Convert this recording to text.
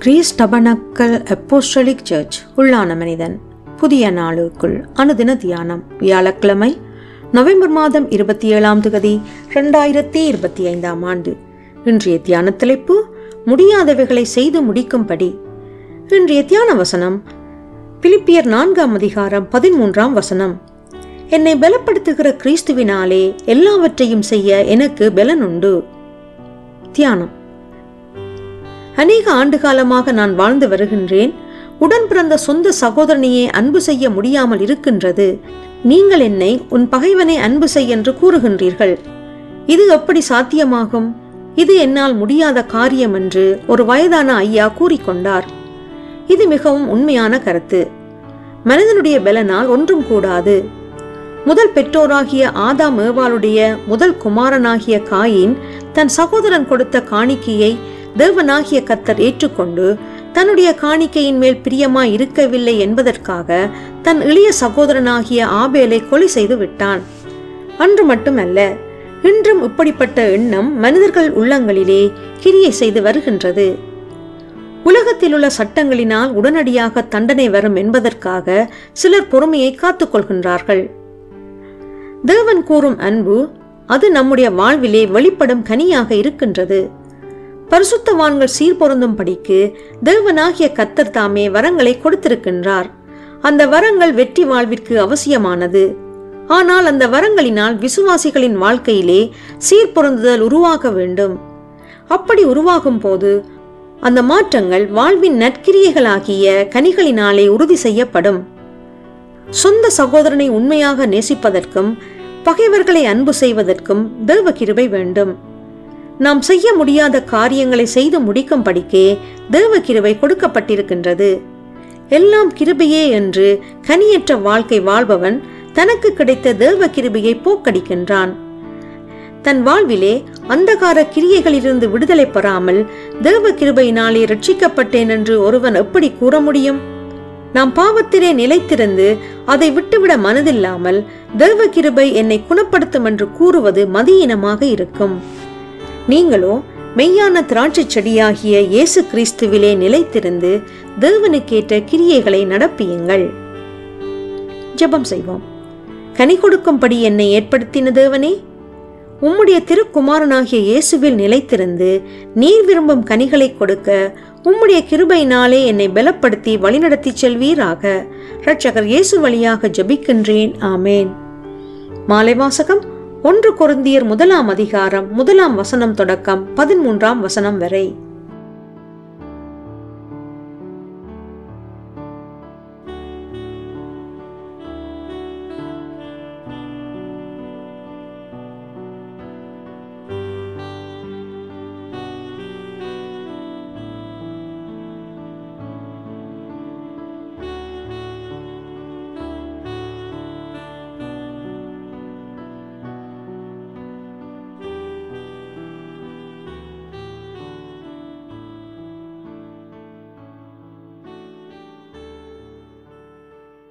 Greece tabernacle apostolic search உள்ளான மனிதன் புதிய நாளுக்குள் அனுதின தியானம் வியாழக்கிழமை நவம்பர் மாதம் இருபத்தி ஏழாம் தேதி ரெண்டாயிரத்தி இருபத்தி ஐந்தாம் ஆண்டு இன்றைய தியான தலைப்பு முடியாதவைகளை செய்து முடிக்கும்படி இன்றைய தியான வசனம் பிலிப்பியர் நான்காம் அதிகாரம் பதிமூன்றாம் வசனம் என்னை பலப்படுத்துகிற கிறிஸ்துவினாலே எல்லாவற்றையும் செய்ய எனக்கு பலன் உண்டு தியானம் அநேக ஆண்டு காலமாக நான் வாழ்ந்து வருகின்றேன் உடன் பிறந்த சொந்த சகோதரனையே அன்பு செய்ய முடியாமல் இருக்கின்றது நீங்கள் என்னை உன் பகைவனை அன்பு செய் என்று கூறுகின்றீர்கள் இது எப்படி சாத்தியமாகும் இது என்னால் முடியாத காரியம் என்று ஒரு வயதான ஐயா கூறிக்கொண்டார் இது மிகவும் உண்மையான கருத்து மனிதனுடைய பலனால் ஒன்றும் கூடாது முதல் பெற்றோராகிய ஆதாம் ஏவாளுடைய முதல் குமாரனாகிய காயின் தன் சகோதரன் கொடுத்த காணிக்கையை தேவனாகிய கத்தர் ஏற்றுக்கொண்டு தன்னுடைய காணிக்கையின் மேல் பிரியமாய் இருக்கவில்லை என்பதற்காக தன் இளைய சகோதரனாகிய ஆபேலை கொலை செய்து விட்டான் அன்று மட்டுமல்ல இன்றும் இப்படிப்பட்ட எண்ணம் மனிதர்கள் உள்ளங்களிலே கிரியை செய்து வருகின்றது உலகத்தில் உள்ள சட்டங்களினால் உடனடியாக தண்டனை வரும் என்பதற்காக சிலர் பொறுமையை காத்துக்கொள்கின்றார்கள் தேவன் கூறும் அன்பு அது நம்முடைய வாழ்விலே வெளிப்படும் கனியாக இருக்கின்றது பரிசுத்தவான்கள் சீர்பொருந்தும் படிக்கு தேவனாகிய கத்தர் தாமே வரங்களை கொடுத்திருக்கின்றார் அந்த வரங்கள் வெற்றி வாழ்விற்கு அவசியமானது ஆனால் அந்த வரங்களினால் விசுவாசிகளின் வாழ்க்கையிலே சீர்பொருந்துதல் உருவாக வேண்டும் அப்படி உருவாகும் போது அந்த மாற்றங்கள் வாழ்வின் நற்கிரியைகளாகிய கனிகளினாலே உறுதி செய்யப்படும் சொந்த சகோதரனை உண்மையாக நேசிப்பதற்கும் பகைவர்களை அன்பு செய்வதற்கும் தேவ கிருபை வேண்டும் நாம் செய்ய முடியாத காரியங்களை செய்து முடிக்கும் படிக்கே தேவ கிருபை கொடுக்கப்பட்டிருக்கின்றது எல்லாம் கிருபையே என்று கனியற்ற வாழ்க்கை வாழ்பவன் தனக்கு கிடைத்த தேவ கிருபையை போக்கடிக்கின்றான் தன் வாழ்விலே அந்தகார கிரியைகளிலிருந்து விடுதலை பெறாமல் தேவ கிருபையினாலே ரட்சிக்கப்பட்டேன் என்று ஒருவன் எப்படி கூற முடியும் நாம் பாவத்திலே நிலைத்திருந்து அதை விட்டுவிட மனதில்லாமல் தேவ கிருபை என்னை குணப்படுத்தும் என்று கூறுவது மதியீனமாக இருக்கும் நீங்களோ மெய்யான திராட்சை செடியாகிய இயேசு கிறிஸ்துவிலே நிலைத்திருந்து தேவனுக்கேற்ற கிரியைகளை நடப்பியுங்கள் ஜெபம் செய்வோம் கனி கொடுக்கும்படி என்னை ஏற்படுத்தின தேவனே உம்முடைய திருக்குமாரனாகிய இயேசுவில் நிலைத்திருந்து நீர் விரும்பும் கனிகளை கொடுக்க உம்முடைய கிருபையினாலே என்னை பலப்படுத்தி வழிநடத்தி செல்வீராக இரட்சகர் இயேசு வழியாக ஜபிக்கின்றேன் ஆமேன் மாலை வாசகம் ஒன்று கொருந்தியர் முதலாம் அதிகாரம் முதலாம் வசனம் தொடக்கம் பதிமூன்றாம் வசனம் வரை